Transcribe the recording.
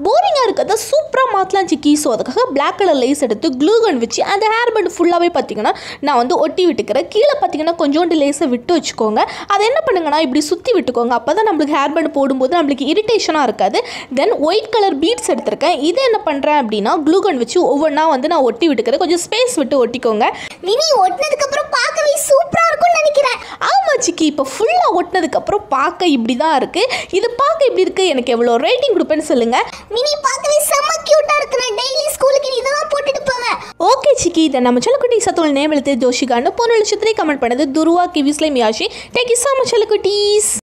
போரிங்காக இருக்கிறத சூப்பராக மாற்றலாம் சிக்கி ஸோ அதுக்காக பிளாக் கலர் லேஸ் எடுத்து க்ளூ கன் வச்சு அந்த ஹேர் பேண்ட் ஃபுல்லாகவே பார்த்தீங்கன்னா நான் வந்து ஒட்டி விட்டுக்கிறேன் கீழே பார்த்தீங்கன்னா கொஞ்சோண்டு லேஸை விட்டு வச்சுக்கோங்க அதை என்ன பண்ணுங்கன்னா இப்படி சுற்றி விட்டுக்கோங்க அப்போ தான் நம்மளுக்கு ஹேர் பேண்ட் போடும்போது நம்மளுக்கு இரிட்டேஷனாக இருக்காது தென் ஒயிட் கலர் பீட்ஸ் எடுத்திருக்கேன் இதை என்ன பண்ணுறேன் அப்படின்னா க்ளூ கன் வச்சு ஒவ்வொன்றா வந்து நான் ஒட்டி விட்டுக்கிறேன் கொஞ்சம் ஸ்பேஸ் விட்டு ஒட்டிக்கோங்க மினி ஒட்டினதுக்கு அப்புறம் பார்க்கவே சூப்பரா இருக்கும்னு நினைக்கிறேன் ஆமா சிக்கி இப்போ ஃபுல்லாக ஒட்டினதுக்கப்புறம் பார்க்க இப்படி தான் இருக்குது இது பார்க்க இப்படி இருக்குது எனக்கு எவ்வளோ ரேட்டிங் கொடுப்பேன்னு சொல்லுங்கள் மினி பார்க்கவே செம்ம கியூட்டா இருக்கு நான் டெய்லி ஸ்கூலுக்கு இதெல்லாம் போட்டுட்டு போவேன் ஓகே சிக்கி இதை நம்ம செல்லக்குட்டி சத்தோல் நேம் எழுத்து ஜோஷிகான்னு பொண்ணு லட்சத்திலே கமெண்ட் பண்ணது துருவா கிவிஸ்லே மியாஷி டேக் யூ ஸோ மச் செல்லக்குட்டீஸ்